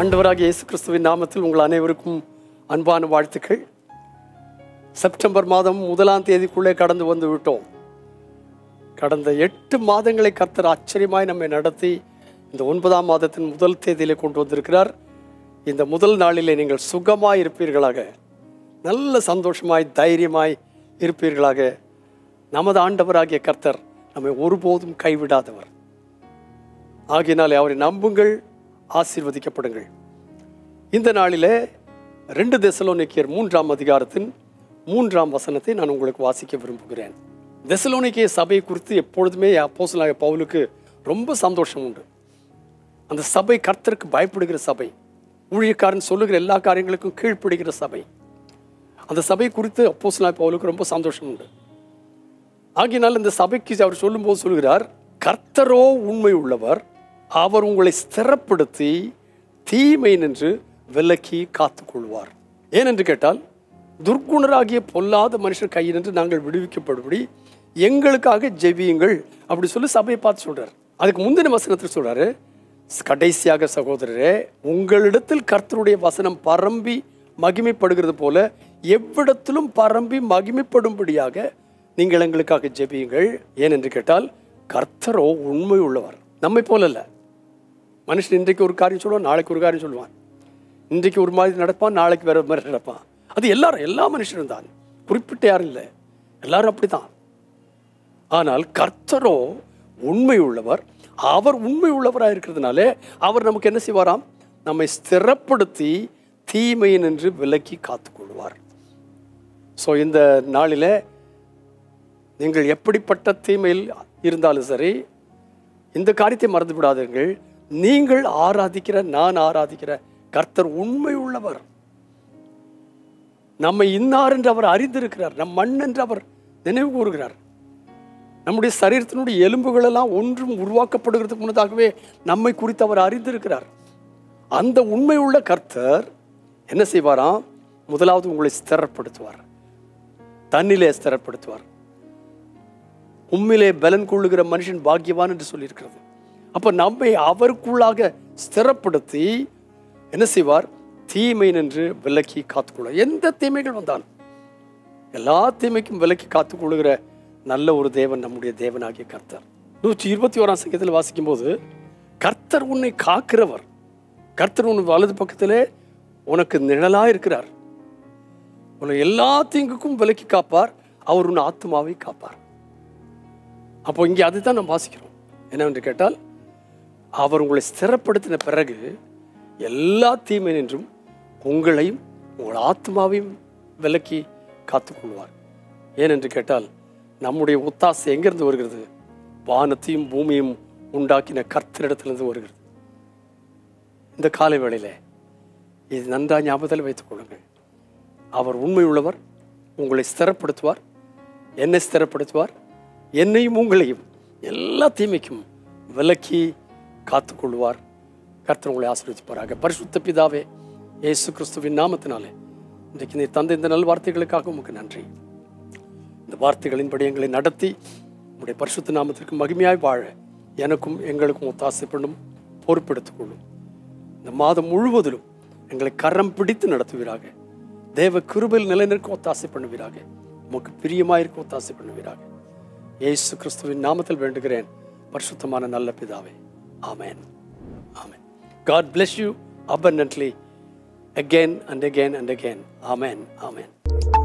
ஆண்டவராகிய இயேசு கிறிஸ்துவின் நாமத்தில் உங்கள் அனைவருக்கும் அன்பான வாழ்த்துக்கள் செப்டம்பர் மாதம் முதலாம் தேதிக்குள்ளே கடந்து வந்து விட்டோம் கடந்த எட்டு மாதங்களை கர்த்தர் ஆச்சரியமாய் நம்மை நடத்தி இந்த ஒன்பதாம் மாதத்தின் முதல் தேதியிலே கொண்டு வந்திருக்கிறார் இந்த முதல் நாளிலே நீங்கள் சுகமாய் இருப்பீர்களாக நல்ல சந்தோஷமாய் தைரியமாய் இருப்பீர்களாக நமது ஆண்டவராகிய கர்த்தர் நம்மை ஒருபோதும் கைவிடாதவர் ஆகையினாலே அவரை நம்புங்கள் ஆசீர்வதிக்கப்படுங்கள் இந்த நாளிலே ரெண்டு தெசலோனிக்கியர் மூன்றாம் அதிகாரத்தின் மூன்றாம் வசனத்தை நான் உங்களுக்கு வாசிக்க விரும்புகிறேன் தெசலோனிக்கிய சபை குறித்து எப்பொழுதுமே அப்போஸ்தலனாகிய பவுலுக்கு ரொம்ப சந்தோஷம் உண்டு அந்த சபை கர்த்தருக்கு பயப்படுகிற சபை ஊழியக்காரன் சொல்லுகிற எல்லா காரியங்களுக்கும் கீழ்ப்படுகிற சபை அந்த சபை குறித்து அப்போஸ்தலனாகிய பவுலுக்கு ரொம்ப சந்தோஷம் உண்டு ஆகினால் இந்த சபைக்கு அவர் சொல்லும்போது சொல்கிறார் கர்த்தரோ உண்மை உள்ளவர் அவர் உங்களை ஸ்திரப்படுத்தி தீமை நின்று விலக்கி காத்துக்கொள்வார் ஏனென்று கேட்டால் துர்க்குணராகிய பொல்லாத மனுஷர் கையினின்று நாங்கள் விடுவிக்கப்படும்படி எங்களுக்காக ஜெபியுங்கள் அப்படி சொல்லி சபையை பார்த்து சொல்றார் அதுக்கு முந்தின வசனத்தில் சொல்றாரு கடைசியாக சகோதரரே உங்களிடத்தில் கர்த்தருடைய வசனம் பரம்பி மகிமைப்படுகிறது போல எவ்விடத்திலும் பரம்பி மகிமைப்படும்படியாக நீங்கள் எங்களுக்காக ஜெபியுங்கள் ஏனென்று கேட்டால் கர்த்தரோ உண்மை உள்ளவர் நம்மை போல அல்ல மனுஷன் இன்றைக்கு ஒரு காரியம் சொல்லுவான் நாளைக்கு ஒரு காரியம் சொல்லுவான் இன்றைக்கு ஒரு மாதிரி நடப்பான் நாளைக்கு வேற மாதிரி நடப்பான் அது எல்லாரும் எல்லா மனுஷரும் தான் குறிப்பிட்ட யாரும் இல்லை எல்லாரும் அப்படித்தான் ஆனால் கர்த்தரோ உண்மை உள்ளவர் அவர் உண்மை உள்ளவராக இருக்கிறதுனாலே அவர் நமக்கு என்ன செய்வாராம் நம்மை ஸ்திரப்படுத்தி தீமையை நின்று விலக்கி காத்துக்கொள்வார் ஸோ இந்த நாளில் நீங்கள் எப்படிப்பட்ட தீமையில் இருந்தாலும் சரி இந்த காரியத்தை மறந்து விடாதீர்கள் நீங்கள் ஆராதிக்கிற நான் ஆராதிக்கிற கர்த்தர் உண்மை உள்ளவர் நம்மை இன்னார் என்று அவர் அறிந்திருக்கிறார் நம் மண் என்று அவர் நினைவு கூறுகிறார் நம்முடைய சரீரத்தினுடைய எலும்புகள் எல்லாம் ஒன்றும் உருவாக்கப்படுகிறதுக்கு முன்னதாகவே நம்மை குறித்து அவர் அறிந்திருக்கிறார் அந்த உண்மை உள்ள கர்த்தர் என்ன செய்வாராம் முதலாவது உங்களை ஸ்திரப்படுத்துவார் தன்னிலே ஸ்திரப்படுத்துவார் உண்மையிலே பலன் கொள்ளுகிற மனுஷன் பாக்கியவான் என்று சொல்லியிருக்கிறது அப்போ நம்மை அவருக்குள்ளாக ஸ்திரப்படுத்தி என்ன செய்வார் தீமை நின்று விலக்கி காத்துக்கொள்ள எந்த தீமைகள் வந்தாலும் எல்லா தீமைக்கும் விலக்கி காத்துக்கொள்ளுகிற நல்ல ஒரு தேவன் நம்முடைய தேவனாகிய கர்த்தர் நூற்றி இருபத்தி ஓராம் சங்கத்தில் வாசிக்கும் போது கர்த்தர் உன்னை காக்கிறவர் கர்த்தர் உன் வலது பக்கத்திலே உனக்கு நிழலா இருக்கிறார் உன்னை எல்லா தீங்குக்கும் விலக்கி காப்பார் அவர் உன் ஆத்மாவை காப்பார் அப்போ இங்கே அதுதான் நம்ம வாசிக்கிறோம் என்னவென்று கேட்டால் அவர் உங்களை ஸ்திரப்படுத்தின பிறகு எல்லா தீமை நின்றும் உங்களையும் உங்கள் ஆத்மாவையும் விலக்கி காத்துக்கொள்வார் ஏனென்று கேட்டால் நம்முடைய ஒத்தாசை எங்கிருந்து வருகிறது வானத்தையும் பூமியும் உண்டாக்கின கர்த்தரிடத்திலிருந்து வருகிறது இந்த காலை வேளையில இது நன்றாக ஞாபகத்தில் வைத்துக் கொள்ளுங்கள் அவர் உண்மை உள்ளவர் உங்களை ஸ்திரப்படுத்துவார் என்னை ஸ்திரப்படுத்துவார் என்னையும் உங்களையும் எல்லா தீமைக்கும் விலக்கி காத்துக்கொள்வார் கர்த்தர் உங்களை ஆசீர்வதிப்பாராக பரிசுத்த பிதாவே இயேசு கிறிஸ்துவின் நாமத்தினாலே இன்றைக்கு நீ தந்த இந்த நல் வார்த்தைகளுக்காக உமக்கு நன்றி இந்த வார்த்தைகளின்படி எங்களை நடத்தி உங்களுடைய பரிசுத்த நாமத்திற்கு மகிமையாய் வாழ எனக்கும் எங்களுக்கும் ஒத்தாசை பண்ணும் பொறுப்பெடுத்துக் கொள்ளும் இந்த மாதம் முழுவதிலும் எங்களை கரம் பிடித்து நடத்துவீராக தேவ கிருபையில் நிலைநிற்க ஒத்தாசை பண்ணுவீராக உமக்கு பிரியமாயிருக்க ஒத்தாசை பண்ணுவீராக இயேசு கிறிஸ்துவின் நாமத்தில் வேண்டுகிறேன் பரிசுத்தமான நல்ல பிதாவே ஆமென் ஆமென் God bless you abundantly again and again and again. Amen. Amen.